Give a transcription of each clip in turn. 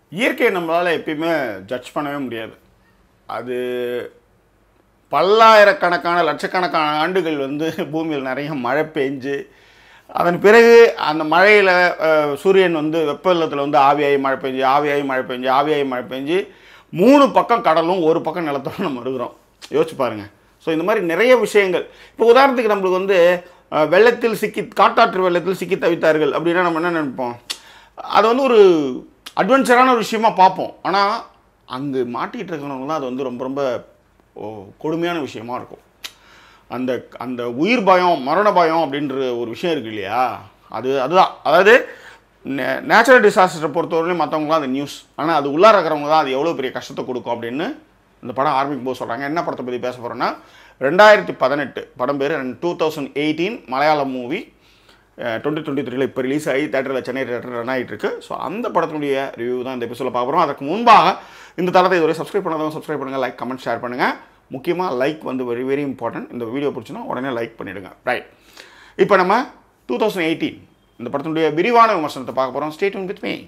இயற்கையை நம்மளால் எப்பயுமே ஜட்ஜ் பண்ணவே முடியாது அது பல்லாயிரக்கணக்கான லட்சக்கணக்கான ஆண்டுகள் வந்து பூமியில் நிறைய மழை பெஞ்சு அதன் பிறகு அந்த மழையில் சூரியன் வந்து வெப்பநிலத்தில் வந்து ஆவியாகி மழை பெஞ்சு ஆவியாகி மழை பெஞ்சு ஆவியாகி மழை பெஞ்சு மூணு பக்கம் கடலும் ஒரு பக்கம் நிலத்தோட நம்ம இருக்கிறோம் யோசிச்சு பாருங்க ஸோ இந்த மாதிரி நிறைய விஷயங்கள் இப்போ உதாரணத்துக்கு நம்மளுக்கு வந்து அஹ், வெள்ளத்தில் சிக்கி காட்டாற்று வெள்ளத்தில் சிக்கி தவித்தார்கள் அப்படின்னா நம்ம என்ன நினைப்போம் அது வந்து ஒரு அட்வென்ச்சரான ஒரு விஷயமா பார்ப்போம் ஆனால் அங்கே மாட்டிகிட்டு இருக்கிறவங்க தான் அது வந்து ரொம்ப ரொம்ப ஓ, கொடுமையான விஷயமா இருக்கும் அந்த அந்த உயிர் பயம் மரண பயம் அப்படின்ற ஒரு விஷயம் இருக்கு இல்லையா அது அதுதான் அதாவது நேச்சுரல் டிசாஸ்டரை பொறுத்தவரையிலும் மற்றவங்களாம் அது நியூஸ் ஆனால் அது உள்ளார இருக்கிறவங்க தான் அது எவ்வளோ பெரிய கஷ்டத்தை கொடுக்கும் அப்படின்னு இந்த படம் ஆரம்பிக்கும் போது சொல்கிறாங்க என்ன படத்தை பற்றி பேச போகிறோன்னா ரெண்டாயிரத்தி பதினெட்டு படம் பேர் two thousand eighteen Malayalam movie twenty twenty த்ரீல இப்போ ரிலீஸ் ஆகி தேட்டரில் சென்னை தேட்டர் ரன் ஆகிட்டு இருக்கு ஸோ அந்த படத்தினுடைய ரிவ்யூ தான் இந்த எபிசோட பார்க்க போகிறோம் அதுக்கு முன்பாக இந்த தளத்தை இதுவரை சப்ஸ்கிரைப் பண்ணாதவங்க சப்ஸ்கிரைப் பண்ணுங்கள் லைக் கமெண்ட் ஷேர் பண்ணுங்கள் முக்கியமாக லைக் வந்து வெரி வெரி இம்பார்ட்டன்ட் இந்த வீடியோ பிடிச்சுன்னா உடனே லைக் பண்ணிவிடுங்க ரைட் இப்போ நம்ம டூ தௌசண்ட் எயிட்டீன் இந்த படத்தினுடைய விரிவான விமர்சனத்தை பார்க்க போகிறோம் state with me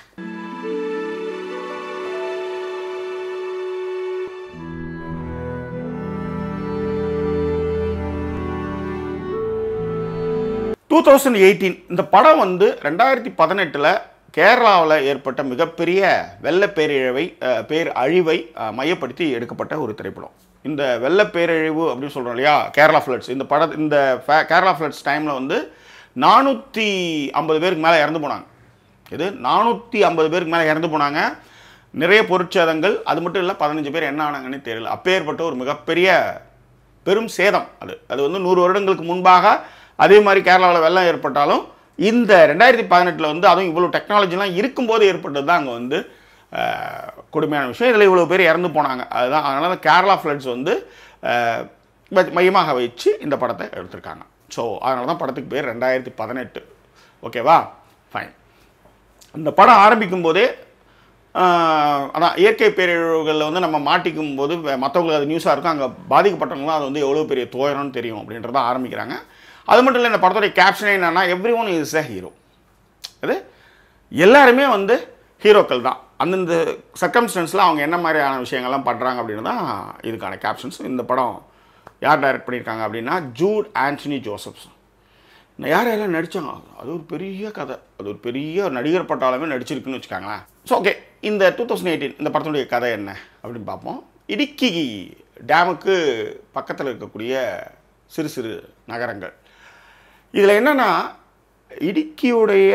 two thousand eighteen இந்த படம் வந்து ரெண்டாயிரத்தி பதினெட்டில் கேரளாவில் ஏற்பட்ட மிகப்பெரிய வெள்ள பேரிழவை அஹ், பேர் அழிவை அஹ், மையப்படுத்தி எடுக்கப்பட்ட ஒரு திரைப்படம் இந்த வெள்ள பேரழிவு அப்படின்னு சொல்கிறோம் இல்லையா கேரளா ஃப்ளட்ஸ் இந்த பட இந்த fa- கேரளா ஃப்ளட்ஸ் டைமில் வந்து நானூற்றி ஐம்பது பேருக்கு மேலே இறந்து போனாங்க இது நானூற்றி ஐம்பது பேருக்கு மேலே இறந்து போனாங்க நிறைய பொருட்சேதங்கள் அது மட்டும் இல்லை பதினஞ்சு பேர் என்ன ஆனாங்கன்னு தெரியல அப்பேற்பட்ட ஒரு மிகப்பெரிய பெரும் சேதம் அது அது வந்து நூறு வருடங்களுக்கு முன்பாக அதே மாதிரி கேரளாவில் வெள்ளம் ஏற்பட்டாலும் இந்த ரெண்டாயிரத்தி பதினெட்டில் வந்து அதுவும் இவ்வளோ டெக்னாலஜிலாம் இருக்கும்போது ஏற்பட்டது தான் அங்கே வந்து அஹ், கொடுமையான விஷயம் இதில் இவ்வளோ பேர் இறந்து போனாங்க அதுதான் அதனால தான் கேரளா ஃப்ளட்ஸ் வந்து அஹ், மை- மையமாக வச்சு இந்த படத்தை எடுத்திருக்காங்க ஸோ அதனால தான் படத்துக்கு பேர் ரெண்டாயிரத்தி பதினெட்டு ஓகேவா ஃபைன் இந்த படம் ஆரம்பிக்கும் போதே ஆஹ், அதான் இயற்கை பேரிழவுகளில் வந்து நம்ம மாட்டிக்கும் போது வே- மற்றவங்களுக்கு அது நியூஸாக இருக்கும் அங்கே பாதிக்கப்பட்டவங்களாம் அது வந்து எவ்வளோ பெரிய துயரம்னு தெரியும் அப்படின்றத ஆரம்பிக்கிறாங்க அது மட்டும் இல்லை இந்த படத்துடைய கேப்ஷனே என்னன்னா everyone is a hero அது எல்லாருமே வந்து ஹீரோக்கள் தான் அந்தந்த சர்க்கம்ஸ்டன்ஸில் அவங்க என்ன மாதிரியான விஷயங்கள்லாம் பண்ணுறாங்க அப்படின்னு தான் இதுக்கான கேப்ஷன்ஸ் இந்த படம் யார் டைரக்ட் பண்ணியிருக்காங்க அப்படின்னா ஜூட் ஆண்டனி ஜோசப்ஸ் நான் யார் யாரெல்லாம் நடித்தாங்க அது ஒரு பெரிய கதை அது ஒரு பெரிய நடிகர் பட்டாளமே நடிச்சிருக்குன்னு வச்சுக்காங்களேன் ஸோ ஓகே இந்த டூ தௌசண்ட் எயிட்டீன் இந்த படத்தினுடைய கதை என்ன அப்படின்னு பார்ப்போம் இடுக்கி டேமுக்கு பக்கத்தில் இருக்கக்கூடிய சிறு சிறு நகரங்கள் இதில் என்னென்னா இடுக்கியுடைய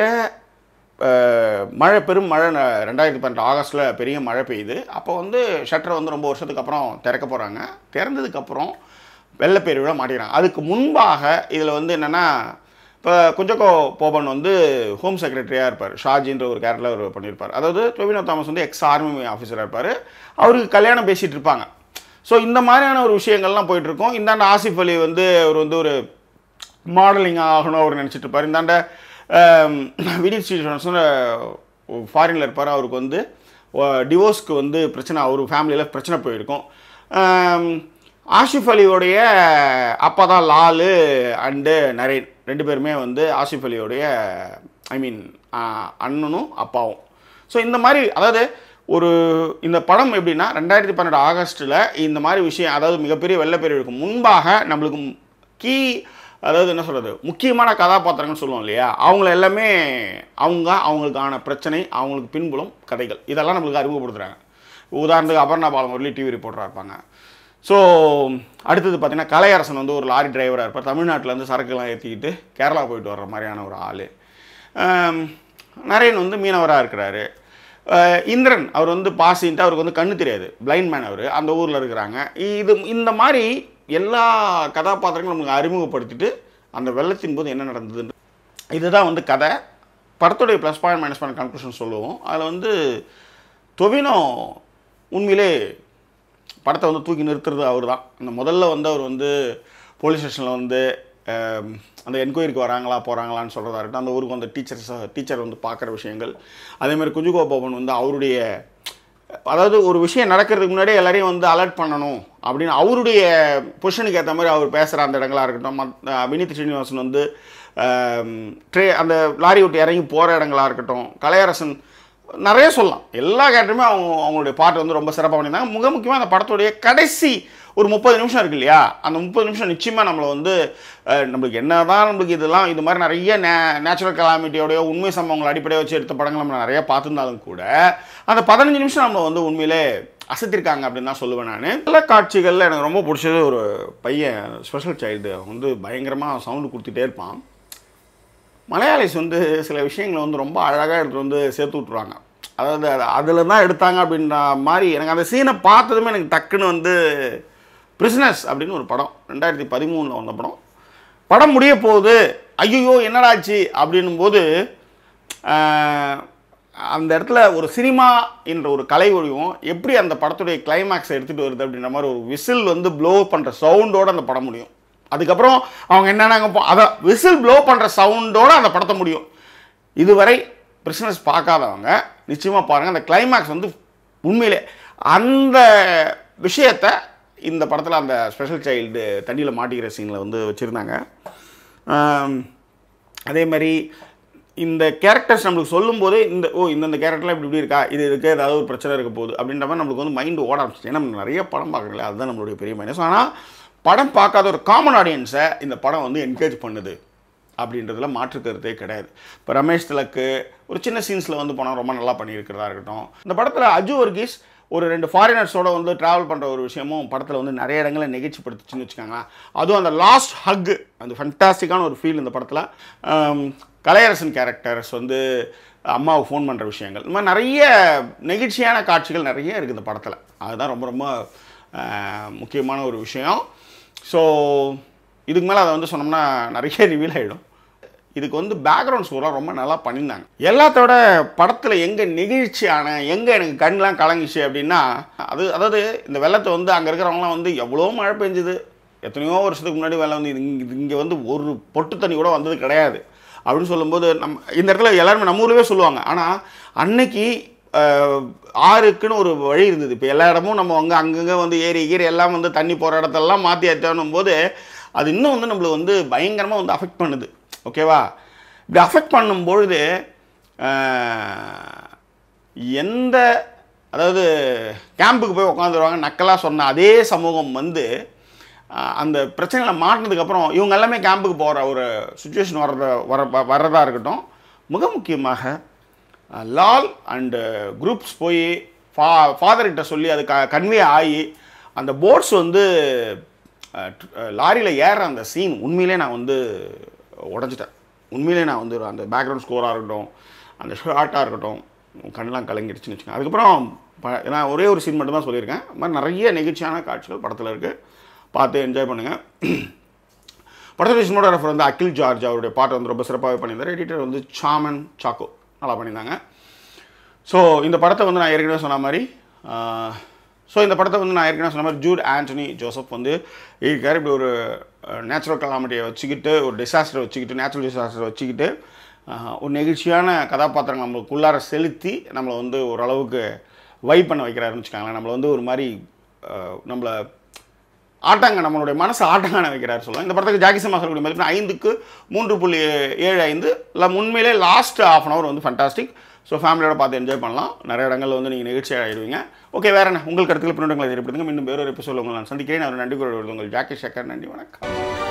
அஹ், மழை பெரும் மழை ந- ரெண்டாயிரத்தி பன்னெண்டு ஆகஸ்ட்டில் பெரிய மழை பெய்யுது அப்போ வந்து ஷட்டரை வந்து ரொம்ப வருஷத்துக்கு அப்புறம் திறக்க போகிறாங்க திறந்ததுக்கப்புறம் வெள்ளப்பேருவிழா மாட்டிக்கிறாங்க அதுக்கு முன்பாக இதில் வந்து என்னென்னா இப்போ குஞ்சக்கோ போபன் வந்து ஹோம் செக்ரட்டரியாக இருப்பார் ஷாஜின்ற ஒரு கேரக்டரில் அவர் பண்ணியிருப்பார் அதாவது டொவினோ தாமஸ் வந்து எக்ஸ் ஆர்மி ஆஃபீஸராக இருப்பார் அவருக்கு கல்யாணம் பேசிகிட்டு இருப்பாங்க ஸோ இந்த மாதிரியான ஒரு விஷயங்கள்லாம் போயிட்டுருக்கோம் இந்தாண்ட ஆசிஃப் அலி வந்து அவர் வந்து ஒரு மாடலிங் ஆகணும் அவர் நினச்சிட்டு இருப்பார் இந்தாண்ட ஆம், வினித் ஸ்ரீனிவாசன் ஃபாரினில் இருப்பார் அவருக்கு வந்து டிவோர்ஸ்க்கு வந்து பிரச்சனை அவர் ஃபேமிலியில் பிரச்சனை போயிருக்கும் ஆம், ஆசிஃப் அலியோடைய அப்பா தான் லாலு அண்டு நரேன் ரெண்டு பேருமே வந்து ஆசிஃப் அலியோடைய ஐ மீன் அண்ணனும் அப்பாவும் ஸோ இந்த மாதிரி அதாவது ஒரு இந்த படம் எப்படின்னா ரெண்டாயிரத்தி பன்னெண்டு ஆகஸ்ட்டில் இந்த மாதிரி விஷயம் அதாவது மிகப்பெரிய வெள்ளப்பெருக்கு முன்பாக நம்மளுக்கு கீ அதாவது என்ன சொல்கிறது முக்கியமான கதாபாத்திரங்கள்னு சொல்லுவோம் இல்லையா அவங்கள எல்லாமே அவங்க அவங்களுக்கான பிரச்சனை அவங்களுக்கு பின்புலம் கதைகள் இதெல்லாம் நம்மளுக்கு அறிமுகப்படுத்துகிறாங்க உதாரணத்துக்கு அபர்ணா பாலமுரளி டிவி ரிப்போர்ட்டராக இருப்பாங்க ஸோ அடுத்தது பார்த்தீங்கன்னா கலையரசன் வந்து ஒரு லாரி டிரைவராக இருப்பார் தமிழ்நாட்டிலேருந்து சரக்குலாம் ஏற்றிக்கிட்டு கேரளா போயிட்டு வர்ற மாதிரியான ஒரு ஆள் நரேன் வந்து மீனவராக இருக்கிறாரு அஹ் இந்திரன் அவர் வந்து பாசின்ட்டு அவருக்கு வந்து கண்ணு தெரியாது பிளைண்ட் மேன் அவர் அந்த ஊரில் இருக்கிறாங்க இது இந்த மாதிரி எல்லா கதாபாத்திரங்களும் நமக்கு அறிமுகப்படுத்திட்டு அந்த வெள்ளத்தின் போது என்ன நடந்ததுன்னு இதுதான் வந்து கதை படத்துடைய plus point minus point conclusion சொல்லுவோம் அதில் வந்து தொவினோ உண்மையிலே படத்தை வந்து தூக்கி நிறுத்துறது அவர் தான் அந்த முதல்ல வந்து அவர் வந்து போலீஸ் ஸ்டேஷனில் வந்து ஆம், அந்த என்கொயரிக்கு வராங்களா போகிறாங்களான்னு சொல்கிறதா இருக்கட்டும் அந்த ஊருக்கு வந்து டீச்சர்ஸ் டீச்சர் வந்து பார்க்குற விஷயங்கள் அதேமாதிரி குஞ்சுகோ போபன் வந்து அவருடைய அதாவது ஒரு விஷயம் நடக்கிறதுக்கு முன்னாடியே எல்லாரையும் வந்து அலர்ட் பண்ணணும் அப்படின்னு அவருடைய பொசிஷனுக்கு ஏற்ற மாதிரி அவர் பேசுகிற அந்த இடங்களா இருக்கட்டும் மத் வினித் ஸ்ரீனிவாசன் வந்து ஆம், ட்ரே அந்த லாரி விட்டு இறங்கி போகிற இடங்களா இருக்கட்டும் கலையரசன் நிறைய சொல்லலாம் எல்லா கேரக்டருமே அவங்க அவங்களுடைய பாட்டு வந்து ரொம்ப சிறப்பாக பண்ணியிருந்தாங்க மிக முக்கியமாக அந்த படத்துடைய கடைசி ஒரு முப்பது நிமிஷம் இருக்கு இல்லையா அந்த முப்பது நிமிஷம் நிச்சயமாக நம்மளை வந்து அஹ், நம்மளுக்கு என்னதான் நம்மளுக்கு இதெல்லாம் இது மாதிரி நிறைய நே நேச்சுரல் கலாமிட்டியோடைய உண்மை சம்பவங்களை அடிப்படையை வச்சு எடுத்த படங்கள் நம்ம நிறைய பார்த்துருந்தாலும் கூட அந்த பதினஞ்சு நிமிஷம் நம்மளை வந்து உண்மையிலே அசத்திருக்காங்க அப்படின்னு தான் சொல்லுவேன் நான் நல்ல காட்சிகளில் எனக்கு ரொம்ப பிடிச்சது ஒரு பையன் ஸ்பெஷல் சைல்டு வந்து பயங்கரமாக சவுண்டு கொடுத்துட்டே இருப்பான் மலையாளிஸ் வந்து சில விஷயங்களை வந்து ரொம்ப அழகாக எடுத்து வந்து சேர்த்து விட்ருவாங்க அதாவது அது அதில் தான் எடுத்தாங்க அப்படின்ற மாதிரி எனக்கு அந்த சீனை பார்த்ததுமே எனக்கு டக்குன்னு வந்து பிரிஸ்னஸ் அப்படின்னு ஒரு படம் ரெண்டாயிரத்தி பதிமூணில் வந்த படம் படம் முடிய போகுது ஐயோ என்னடாச்சு அப்படின்னும் போது ஆஹ், அந்த இடத்துல ஒரு சினிமா என்ற ஒரு கலை வடிவம் எப்படி அந்த படத்துடைய கிளைமேக்ஸை எடுத்துகிட்டு வருது அப்படின்ற மாதிரி ஒரு விசில் வந்து ப்ளோ பண்ணுற சவுண்டோட அந்த படம் முடியும் அதுக்கப்புறம் அவங்க என்னென்னாங்க அதை விசில் ப்ளோ பண்ணுற சவுண்டோட அந்த படத்தை முடியும் இதுவரை பிரிஸ்னஸ் பார்க்காதவங்க நிச்சயமாக பாருங்கள் அந்த கிளைமேக்ஸ் வந்து உண்மையிலே அந்த விஷயத்தை இந்த படத்தில் அந்த ஸ்பெஷல் சைல்டு தண்ணியில் மாட்டிக்கிற சீனில் வந்து வச்சுருந்தாங்க அதே மாதிரி இந்த கேரக்டர்ஸ் நம்மளுக்கு சொல்லும்போதே இந்த ஓ இந்தந்த கேரக்டர்லாம் இப்படி இப்படி இருக்கா இது இருக்குது ஏதாவது ஒரு பிரச்சனை இருக்க போகுது அப்படின்ற மாதிரி நம்மளுக்கு வந்து மைண்டு ஓட ஆரம்பிச்சு ஏன்னா நம்ம நிறைய படம் பார்க்குறோம்ல அதுதான் நம்மளுடைய பெரிய மைனஸ் ஆனால் படம் பார்க்காத ஒரு காமன் ஆடியன்ஸை இந்த படம் வந்து என்கரேஜ் பண்ணுது அப்படின்றதுல மாற்று கருத்தே கிடையாது இப்போ ரமேஷ் திலக்கு ஒரு சின்ன சீன்ஸில் வந்து படம் ரொம்ப நல்லா பண்ணியிருக்கிறதா இருக்கட்டும் இந்த படத்தில் அஜு வர்கீஸ் ஒரு ரெண்டு ஃபாரினர்ஸோட வந்து ட்ராவல் பண்ணுற ஒரு விஷயமும் படத்தில் வந்து நிறைய இடங்களில் நெகிழ்ச்சிப்படுத்துச்சுன்னு வச்சுக்கோங்களேன் அதுவும் அந்த லாஸ்ட் ஹக் அந்த ஃபண்டாஸ்டிக்கான ஒரு ஃபீல் இந்த படத்தில் கலையரசன் கேரக்டர்ஸ் வந்து அம்மாவுக்கு ஃபோன் பண்ணுற விஷயங்கள் இந்த மாதிரி நிறைய நெகிழ்ச்சியான காட்சிகள் நிறைய இருக்குது இந்த படத்தில் அதுதான் ரொம்ப ரொம்ப ஆஹ், முக்கியமான ஒரு விஷயம் ஸோ இதுக்கு மேலே அதை வந்து சொன்னோம்னா நிறைய ரிவீல் ஆகிடும் இதுக்கு வந்து பேக்ரவுண்ட் ஸ்கோர்லாம் ரொம்ப நல்லா பண்ணியிருந்தாங்க எல்லாத்தோட படத்தில் எங்கே நெகிழ்ச்சியான எங்கே எனக்கு கண்ணெலாம் கலங்கிச்சு அப்படின்னா அது அதாவது இந்த வெள்ளத்தை வந்து அங்கே இருக்கிறவங்களாம் வந்து எவ்வளோ மழை பெஞ்சுது எத்தனையோ வருஷத்துக்கு முன்னாடி வெள்ளம் வந்து இது இங்கே வந்து ஒரு பொட்டு தண்ணி கூட வந்தது கிடையாது அப்படின்னு சொல்லும்போது நம்ம இந்த இடத்துல எல்லாருமே நம்ம ஊர்லவே சொல்லுவாங்க ஆனால் அன்னைக்கு அஹ், ஆறுக்குன்னு ஒரு வழி இருந்தது இப்போ எல்லா இடமும் நம்ம அங்கே அங்கங்கே வந்து ஏரி கீரி எல்லாம் வந்து தண்ணி போகிற இடத்தெல்லாம் மாற்றி ஏற்றணும் போது அது இன்னும் வந்து நம்மளை வந்து பயங்கரமாக வந்து அஃபெக்ட் பண்ணுது ஓகேவா இப்படி அஃபெக்ட் பண்ணும்பொழுது அஹ், எந்த அதாவது கேம்புக்கு போய் உட்காந்துருவாங்க நக்கலாக சொன்ன அதே சமூகம் வந்து அஹ், அந்த பிரச்சனைகளை மாட்டினதுக்கப்புறம் இவங்க எல்லாமே கேம்புக்கு போகிற ஒரு சுச்சுவேஷன் வர்றத வர வ- வர்றதா இருக்கட்டும் மிக முக்கியமாக அஹ், லால் அண்டு குரூப்ஸ் போய் ஃபா ஃபாதர்கிட்ட சொல்லி அது க கன்வே ஆகி அந்த போட்ஸ் வந்து லாரியில் ஏறுற அந்த சீன் உண்மையிலே நான் வந்து உடஞ்சிட்டேன் உண்மையிலே நான் வந்து அந்த பேக்ரவுண்ட் ஸ்கோராக இருக்கட்டும் அந்த ஷார்ட்டாக இருக்கட்டும் கண்ணெலாம் கலங்கிடுச்சுன்னு வச்சுக்கோங்க அதுக்கப்புறம் ப- நான் ஒரே ஒரு சீன் மட்டும் தான் சொல்லியிருக்கேன் அது மாதிரி நிறைய நெகிழ்ச்சியான காட்சிகள் படத்தில் இருக்குது பார்த்து என்ஜாய் பண்ணுங்கள் படத்துடைய சினிமோகிராஃபர் வந்து அகில் ஜார்ஜ் அவருடைய பாட்டை வந்து ரொம்ப சிறப்பாகவே பண்ணியிருந்தார் எடிட்டர் வந்து சாமன் சாக்கோ நல்லா பண்ணியிருந்தாங்க ஸோ இந்த படத்தை வந்து நான் ஏற்கனவே சொன்ன மாதிரி ஸோ இந்த படத்தை வந்து நான் ஏற்கனவே சொன்ன மாதிரி ஜூட் ஆண்டனி ஜோசப் வந்து இருக்கார் இப்படி ஒரு நேச்சுரல் கலாமிட்டியை வச்சுக்கிட்டு ஒரு டிசாஸ்டரை வச்சுக்கிட்டு நேச்சுரல் டிசாஸ்டரை வச்சுக்கிட்டு ஆஹ், ஒரு நெகிழ்ச்சியான கதாபாத்திரங்கள் நம்மளுக்குள்ளார செலுத்தி நம்மளை வந்து ஓரளவுக்கு வைப் பண்ண வைக்கிறாருன்னு வச்சுக்கோங்களேன் நம்மளை வந்து ஒரு மாதிரி ஆஹ், நம்மளை ஆட்டாங்க நம்மளுடைய மனசை ஆட்டாங்க வைக்கிறார் சொல்லலாம் இந்த படத்துக்கு ஜாக்கி சினிமா சொல்லக்கூடிய மதிப்பு ஐந்துக்கு மூன்று புள்ளி ஏழு ஐந்து இல்லை உண்மையிலே லாஸ்ட் ஆஃப் அன் ஹவர் வந்து ஃபண்டாஸ்டிக் ஸோ ஃபேமிலியோட பார்த்து என்ஜாய் பண்ணலாம் நிறைய இடங்களில் வந்து நீங்கள் நிகழ்ச்சி ஆகிடுவீங்க ஓகே வேற என்ன உங்கள் கருத்துக்கள் பின்னோட்டங்களை தெரியப்படுத்துங்க இன்னும் வேறொரு எபிசோட உங்களை நான் சந்திக்கிறேன் அவர் நன்றி கூறுவது உங்கள் ஜாக்கி சேகர் நன்றி வணக்கம்